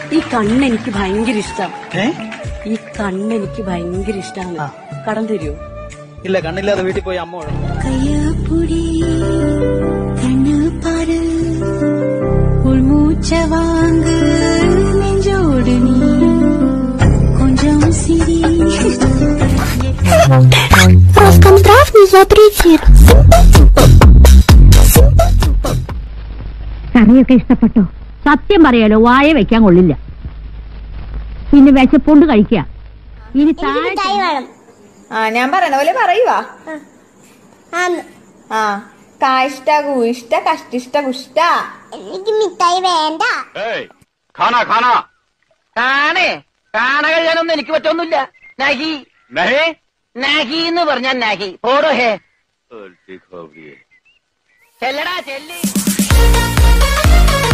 ഈ കണ്ണ് എനിക്ക് ഭയങ്കര ഇഷ്ടം ഏ ഈ കണ്ണ് എനിക്ക് ഭയങ്കര ഇഷ്ടമാണ് കടം തരുമോ ഇല്ല കണ്ണില്ലാതെ വീട്ടിൽ പോയി അമ്മ ഉഴങ്ങും. கையப்புடி கண்ணு பாரு உள்மூச்ச வாங்க நெஞ்சோடு நீ கொஞ்சம் சிரி Роскомздрав не запретит. കറിയൊക്കെ ഇഷ്ടപ്പെട്ടോ സത്യം പറയാലോ വായ വെക്കാൻ കൊള്ളില്ല പിന്നെ വിശപ്പുണ്ട് കഴിക്കുക ഇനി താഴെ മിഠായി വേണം ആ ഞാൻ പറയണ പോലെ പറയുവാ ആന്ന്. ആ കാഷ്ട കൂഷ്ട കഷ്ടിഷ്ട കുഷ്ട എനിക്ക് മിഠായി വേണ്ട खाना खाना കാണേ കാണ കഴിയാനൊന്നും എനിക്ക് പറ്റൊന്നുമില്ല നഹി नहीं നഹി എന്ന് പറഞ്ഞാൽ നഹി ഓടോ ഹേ उल्टी खोपड़ी ചെല്ലടാ ചെല്ലി